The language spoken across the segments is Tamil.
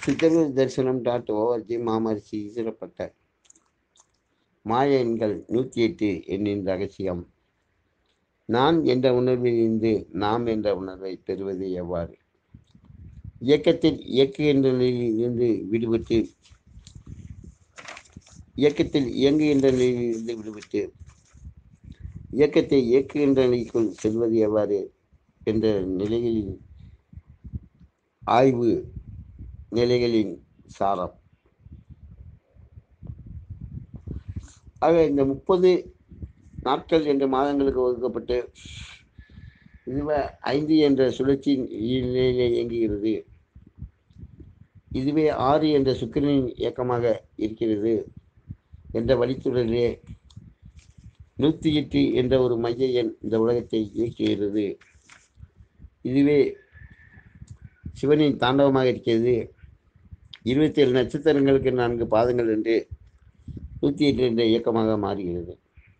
சித்தர்கள் தரிசனம் டாட் ஓஆர்ஜி மாமரிசி ஈசிரப்பட்ட மாய எண்கள் நூற்றி எட்டு எண்ணின் ரகசியம் நான் என்ற உணர்வில் இருந்து நாம் என்ற உணர்வை பெறுவது எவ்வாறு இயக்கத்தில் இயக்குகின்ற நிலையில் இருந்து விடுபட்டு இயக்கத்தில் இயங்குகின்ற நிலையில் இருந்து விடுபட்டு இயக்கத்தை இயக்குகின்ற நிலைக்குள் செல்வது எவ்வாறு என்ற நிலைகளில் ஆய்வு நிலைகளின் சாரம் ஆக இந்த முப்பது நாட்கள் என்ற மாதங்களுக்கு ஒதுக்கப்பட்டு இதுவே ஐந்து என்ற சுழற்சியின் நிலையிலே இயங்குகிறது இதுவே ஆறு என்ற சுக்கிரனின் இயக்கமாக இருக்கிறது என்ற வழித்துறையிலே நூற்றி எட்டு என்ற ஒரு மைய எண் இந்த உலகத்தை இயக்குகிறது இதுவே சிவனின் தாண்டவமாக இருக்கிறது இருபத்தி ஏழு நட்சத்திரங்களுக்கு நான்கு பாதங்கள் என்று நூற்றி எட்டு என்ற இயக்கமாக மாறுகிறது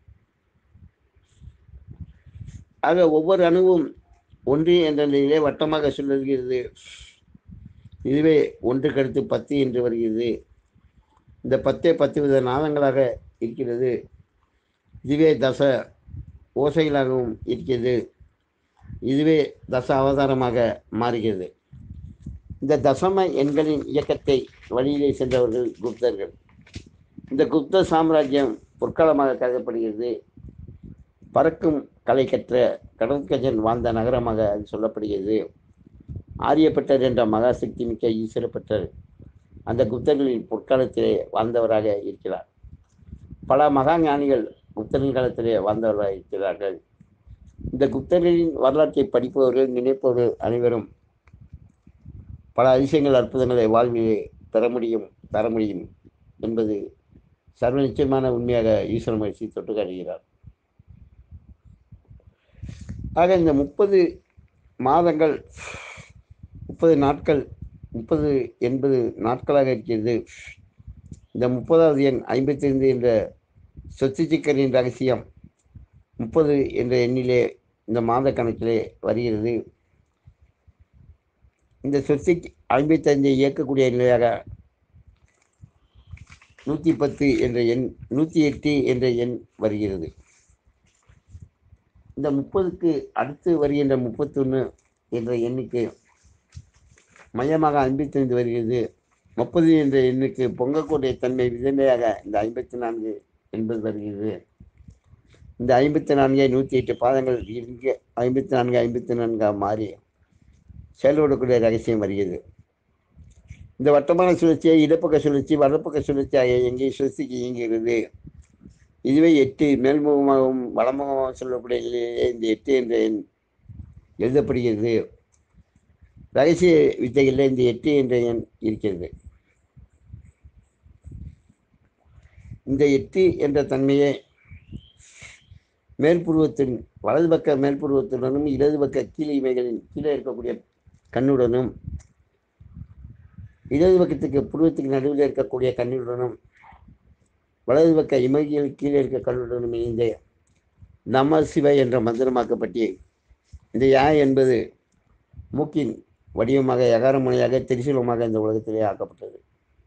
ஆக ஒவ்வொரு அணுவும் ஒன்று என்ற நிலையிலே வட்டமாக சொல்லுகிறது இதுவே ஒன்று கருத்து பத்து என்று வருகிறது இந்த பத்தே பத்து வித நாதங்களாக இருக்கிறது இதுவே தச ஓசைகளாகவும் இருக்கிறது இதுவே தச அவதாரமாக மாறுகிறது இந்த தசம எண்களின் இயக்கத்தை வழியிலே சென்றவர்கள் குப்தர்கள் இந்த குப்த சாம்ராஜ்யம் பொற்காலமாக கருதப்படுகிறது பறக்கும் கலை கற்ற கடற்கஜன் வாழ்ந்த நகரமாக அது சொல்லப்படுகிறது ஆரியப்பட்டர் என்ற மகாசக்தி மிக்க ஈஸ்வரப்பட்டர் அந்த குப்தர்களின் பொற்காலத்திலே வாழ்ந்தவராக இருக்கிறார் பல மகா ஞானிகள் குப்தரின் காலத்திலே வாழ்ந்தவர்களாக இருக்கிறார்கள் இந்த குப்தர்களின் வரலாற்றை படிப்பவர்கள் நினைப்பவர்கள் அனைவரும் பல அதிசயங்கள் அற்புதங்களை வாழ்விலே பெற முடியும் தர முடியும் என்பது சர்வ நிச்சயமான உண்மையாக ஈஸ்வர மகிழ்ச்சி தொட்டு காட்டுகிறார் ஆக இந்த முப்பது மாதங்கள் முப்பது நாட்கள் முப்பது எண்பது நாட்களாக இருக்கிறது இந்த முப்பதாவது எண் ஐம்பத்தி ஐந்து என்ற சொத்து சிக்கரின் ரகசியம் முப்பது என்ற எண்ணிலே இந்த மாத கணக்கிலே வருகிறது இந்த சொத்து ஐம்பத்தஞ்சை இயக்கக்கூடிய நிலையாக நூற்றி பத்து என்ற எண் நூற்றி எட்டு என்ற எண் வருகிறது இந்த முப்பதுக்கு அடுத்து வருகின்ற முப்பத்தொன்று என்ற எண்ணுக்கு மையமாக ஐம்பத்தைந்து வருகிறது முப்பது என்ற எண்ணுக்கு பொங்கக்கூடிய தன்மை விதமையாக இந்த ஐம்பத்தி நான்கு என்பது வருகிறது இந்த ஐம்பத்தி நான்கை நூற்றி எட்டு பாதங்கள் இங்கே ஐம்பத்தி நான்கு ஐம்பத்தி நான்காக மாறி செயல்படக்கூடிய ரகசியம் வருகிறது இந்த வட்டமான சுழற்சியை இடப்பக்க சுழற்சி வடப்பக்க சுழற்சி ஆகிய எங்கே சுழற்சிக்கு இயங்குகிறது இதுவே எட்டு மேல்முகமாகவும் வடமுகமாகவும் சொல்லக்கூடிய நிலையிலே இந்த எட்டு என்ற எண் எழுதப்படுகிறது ரகசிய வித்தைகளில் இந்த எட்டு என்ற எண் இருக்கிறது இந்த எட்டு என்ற தன்மையை மேற்புருவத்தின் வலது பக்க மேற்புருவத்துடனும் இடது பக்க கீழே இவைகளின் கீழே இருக்கக்கூடிய கண்ணுடனும் இடது பக்கத்துக்கு புருவத்துக்கு நடுவில் இருக்கக்கூடிய கண்ணுடனும் வலது பக்க இமைகள் கீழே இருக்க கண்ணுடனும் இணைந்த நம சிவ என்ற மந்திரமாக்கப்பட்டு இந்த யா என்பது மூக்கின் வடிவமாக யகார முனையாக திரிசூலமாக இந்த உலகத்திலே ஆக்கப்பட்டது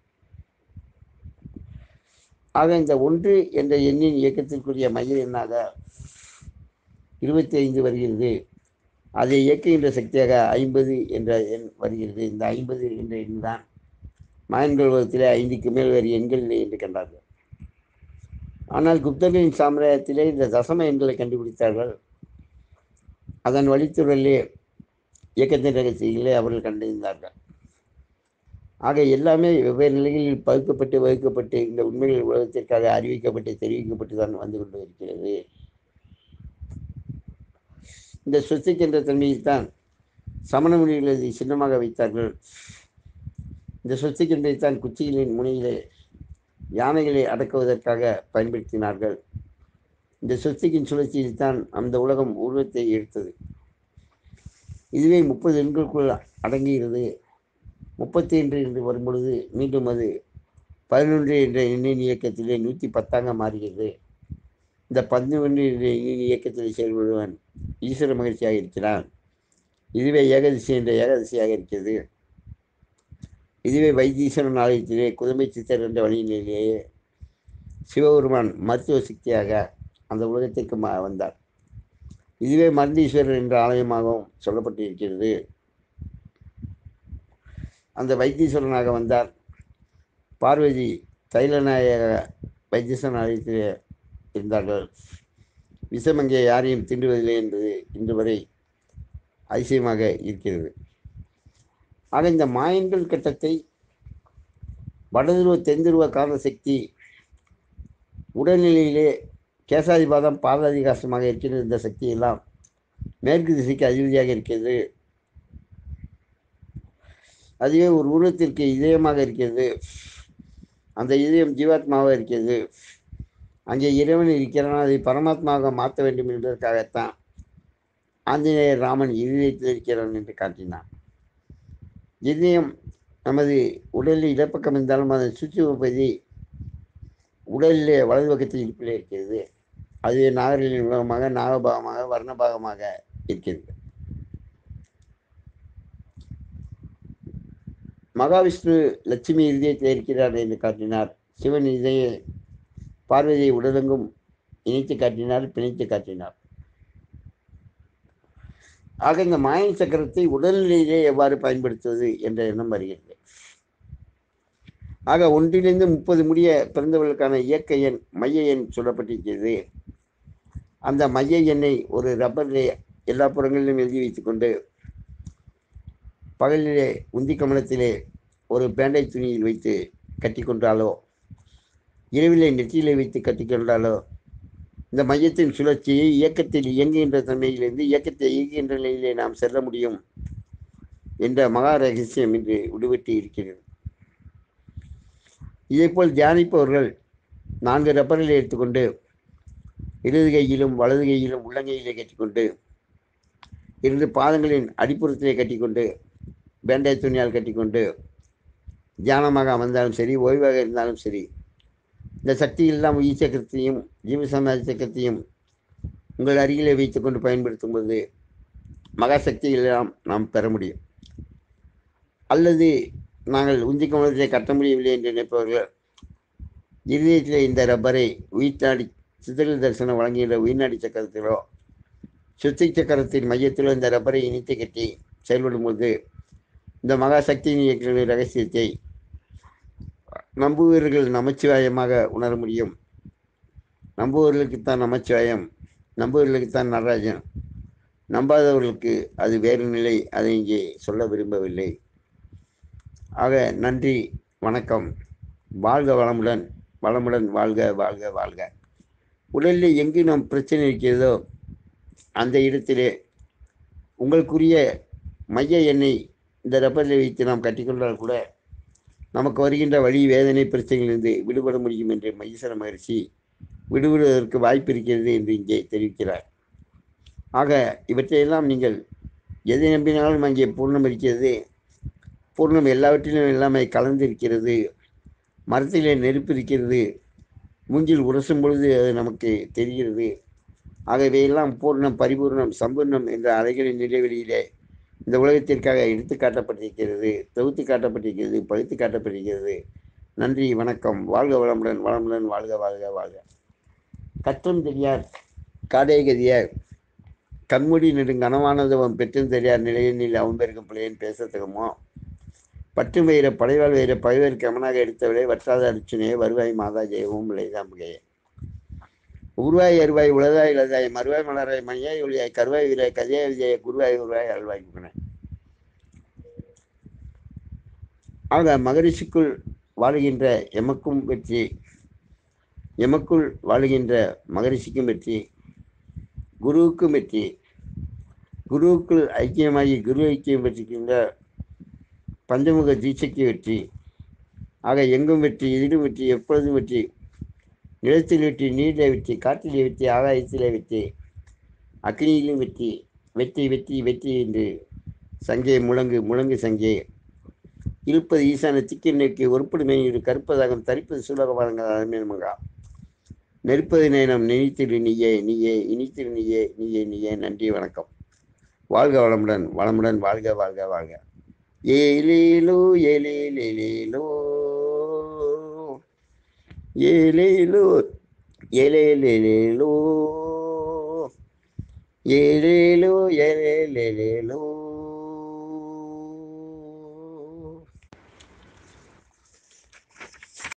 ஆக இந்த ஒன்று என்ற எண்ணின் இயக்கத்திற்குரிய மைய எண்ணாக இருபத்தி ஐந்து வருகிறது அதை இயக்குகின்ற சக்தியாக ஐம்பது என்ற எண் வருகிறது இந்த ஐம்பது என்ற எண் தான் மாயன்கள் உலகத்திலே ஐந்துக்கு மேல் வேறு எண்கள் இல்லை என்று கண்டார்கள் ஆனால் குப்தர்களின் சாம்ராஜ்யத்திலே இந்த தசம எண்களை கண்டுபிடித்தார்கள் அதன் வழித்துறையிலே இயக்கத்தின் ரகசியங்களை அவர்கள் கண்டறிந்தார்கள் ஆக எல்லாமே வெவ்வேறு நிலைகளில் பகுக்கப்பட்டு வகுக்கப்பட்டு இந்த உண்மைகள் உலகத்திற்காக அறிவிக்கப்பட்டு தெரிவிக்கப்பட்டு தான் வந்து கொண்டு இருக்கிறது இந்த சொத்துக்கு என்ற தன்மையைத்தான் சமண மொழிகள் இதை சின்னமாக வைத்தார்கள் இந்த சொத்துக்கின்றதைத்தான் குச்சிகளின் முனையிலே யானைகளை அடக்குவதற்காக பயன்படுத்தினார்கள் இந்த சொத்துக்கின் சுழற்சியில் தான் அந்த உலகம் உருவத்தை எடுத்தது இதுவே முப்பது எண்களுக்குள் அடங்குகிறது முப்பத்தி ஒன்று என்று வரும்பொழுது மீண்டும் அது பதினொன்று என்ற எண்ணின் இயக்கத்திலே நூற்றி பத்தாக மாறுகிறது இந்த பதினொன்று என்ற எண்ணின் இயக்கத்தில் செயல்படுவன் ஈஸ்வர மகிழ்ச்சியாக இருக்கிறான் இதுவே ஏகதிசி என்ற ஏகதிசியாக இருக்கிறது இதுவே வைத்தீஸ்வரன் ஆலயத்திலே குதுமை சித்தர் என்ற வழியிலேயே சிவபெருமான் மருத்துவ சக்தியாக அந்த உலகத்திற்கு ம வந்தார் இதுவே மருந்தீஸ்வரர் என்ற ஆலயமாகவும் சொல்லப்பட்டிருக்கிறது அந்த வைத்தீஸ்வரனாக வந்தார் பார்வதி தைலநாயக வைத்தீஸ்வரன் ஆலயத்திலே இருந்தார்கள் விஷமங்கே யாரையும் திண்டுவதில்லை என்பது இன்று வரை அதிசயமாக இருக்கிறது ஆக இந்த மாயன்கள் கட்டத்தை வடதுருவ தென்துருவ காரண சக்தி உடல்நிலையிலே கேசாதிபாதம் பாதாதிகாசமாக இருக்கிற இந்த சக்தி எல்லாம் மேற்கு திசைக்கு அதிபதியாக இருக்கிறது அதுவே ஒரு உருவத்திற்கு இதயமாக இருக்கிறது அந்த இதயம் ஜீவாத்மாவாக இருக்கிறது அங்கே இறைவன் இருக்கிறான் அதை பரமாத்மாவாக மாற்ற வேண்டும் என்பதற்காகத்தான் ஆஞ்சநேயர் ராமன் இதயத்தில் இருக்கிறான் என்று காட்டினான் இதயம் நமது உடலில் இடப்பக்கம் இருந்தாலும் அதன் சுற்றி பகுதி உடலிலே வலது பக்கத்தில் இருப்பிலே இருக்கிறது அது நாகரிகளின் உலகமாக நாகபாகமாக வர்ணபாகமாக இருக்கிறது மகாவிஷ்ணு லட்சுமி இதயத்தில் இருக்கிறார் என்று காட்டினார் சிவன் இதய பார்வதியை உடலெங்கும் இணைத்து காட்டினார் பிணைத்து காட்டினார் ஆக இந்த மாயன் சக்கரத்தை உடல்நிலையிலே எவ்வாறு பயன்படுத்துவது என்ற எண்ணம் வருகிறது ஆக ஒன்றிலிருந்து முப்பது முடிய பிறந்தவர்களுக்கான இயக்க எண் மைய எண் சொல்லப்பட்டிருக்கிறது அந்த மைய எண்ணை ஒரு ரப்பரிலே எல்லா புறங்களிலும் எழுதி வைத்துக்கொண்டு பகலிலே உந்தி கமலத்திலே ஒரு பேண்டேஜ் துணியில் வைத்து கட்டி கொண்டாலோ இரவிலே நெற்றியிலே வைத்து கட்டி கொண்டாலோ இந்த மையத்தின் சுழற்சியை இயக்கத்தில் இயங்குகின்ற தன்மையிலிருந்து இயக்கத்தை இயங்குகின்ற நிலையிலே நாம் செல்ல முடியும் என்ற மகா ரகசியம் இன்று விடுபட்டு இருக்கிறது இதேபோல் தியானிப்பவர்கள் நான்கு ரப்பரில் எடுத்துக்கொண்டு இடது கையிலும் வலது கையிலும் உள்ளங்கையிலே கட்டிக்கொண்டு இரண்டு பாதங்களின் அடிப்புறத்திலே கட்டிக்கொண்டு பேண்டேஜ் துணியால் கட்டிக்கொண்டு தியானமாக அமர்ந்தாலும் சரி ஓய்வாக இருந்தாலும் சரி இந்த சக்தி எல்லாம் உயிர் சக்கரத்தையும் ஜீவசமாதி சக்கரத்தையும் உங்கள் அருகிலே வைத்துக்கொண்டு பயன்படுத்தும் போது மகாசக்தி எல்லாம் நாம் பெற முடியும் அல்லது நாங்கள் உந்தி கமலத்தை கட்ட முடியவில்லை என்று நினைப்பவர்கள் இருதயத்தில் இந்த ரப்பரை உயிர்நாடி சிதறல் தரிசனம் வழங்குகின்ற உயிர்நாடி சக்கரத்திலோ சுத்தி சக்கரத்தின் மையத்திலோ இந்த ரப்பரை இணைத்து கட்டி செயல்படும் போது இந்த மகாசக்தியின் இயக்கிற ரகசியத்தை நம்புவீர்கள் நமச்சிவாயமாக உணர முடியும் நம்புவர்களுக்குத்தான் நமச்சிவாயம் நம்புவர்களுக்குத்தான் நடராஜன் நம்பாதவர்களுக்கு அது வேறு நிலை அதை இங்கே சொல்ல விரும்பவில்லை ஆக நன்றி வணக்கம் வாழ்க வளமுடன் வளமுடன் வாழ்க வாழ்க வாழ்க உடலில் எங்கு நம் பிரச்சனை இருக்கிறதோ அந்த இடத்திலே உங்களுக்குரிய மைய எண்ணெய் இந்த ரப்பரில் வைத்து நாம் கட்டிக்கொண்டால் கூட நமக்கு வருகின்ற வழி வேதனை பிரச்சனைகளிலிருந்து விடுபட முடியும் என்று மைசர மகிழ்ச்சி விடுபடுவதற்கு வாய்ப்பு இருக்கிறது என்று இங்கே தெரிவிக்கிறார் ஆக இவற்றையெல்லாம் நீங்கள் எதை நம்பினாலும் அங்கே பூர்ணம் இருக்கிறது பூர்ணம் எல்லாவற்றிலும் எல்லாமே கலந்து இருக்கிறது மரத்திலே நெருப்பு இருக்கிறது மூங்கில் உரசும் பொழுது அது நமக்கு தெரிகிறது ஆகவே எல்லாம் பூர்ணம் பரிபூர்ணம் சம்பூர்ணம் என்ற அலைகளின் நிலைவெளியிலே இந்த உலகத்திற்காக எடுத்து காட்டப்பட்டிருக்கிறது தொகுத்து காட்டப்பட்டிருக்கிறது பழுத்து காட்டப்பட்டிருக்கிறது நன்றி வணக்கம் வாழ்க வளமுடன் வளமுடன் வாழ்க வாழ்க வாழ்க கற்றும் தெரியார் காடேகதியார் கண்மூடி நெடுங் கனவானதவன் பெற்றும் தெரியார் நிலையில் அவன் பெருக்கும் பிள்ளையன் பேசத்தகுமோ பட்டு வயிற படைவாள் வயிற பழுவேர் கமனாக எடுத்தவளே வற்றாத அர்ச்சுனையே வருவாய் மாதா ஜெயவும் விளைதாம்புகையே உருவாய் அருவாய் உலதாய் இலதாய் மறுவாய் மலராய் மணியாய் ஒளியாய் கருவாய் வீராய் கதையாய் விஜய குருவாய் உருவாய் அல்வாய் முகனே ஆக மகரிஷிக்குள் வாழுகின்ற எமக்கும் வெற்றி எமக்குள் வாழுகின்ற மகரிஷிக்கும் வெற்றி குருவுக்கும் வெற்றி குருவுக்குள் ஐக்கியமாகி குரு ஐக்கியம் பெற்றிருக்கின்ற பஞ்சமுக தீட்சைக்கு வெற்றி ஆக எங்கும் வெற்றி இதிலும் வெற்றி எப்பொழுதும் வெற்றி நிலத்தில் வெற்றி நீரிலே வெற்றி காற்றிலே வெற்றி ஆகாயத்திலே வெற்றி அக்னியிலும் வெற்றி வெற்றி வெற்றி வெற்றி என்று சங்கே முழங்கு முழங்கு சங்கே இருப்பது ஈசான திக்கினைக்கு ஒருப்படு மேனீடு கருப்பதாகம் தரிப்பது சூலகபாதங்கள் மகா நெருப்பது நேரம் நினைத்திரு நீயே நீயே இனித்திரு நீயே நீயே நீயே நன்றி வணக்கம் வாழ்க வளமுடன் வளமுடன் வாழ்க வாழ்க வாழ்க ஏலேலோ ஏலேலேலேலோ ஏலேலோ ஏலேலேலேலோ ஏலேலோ ஏலேலேலேலோ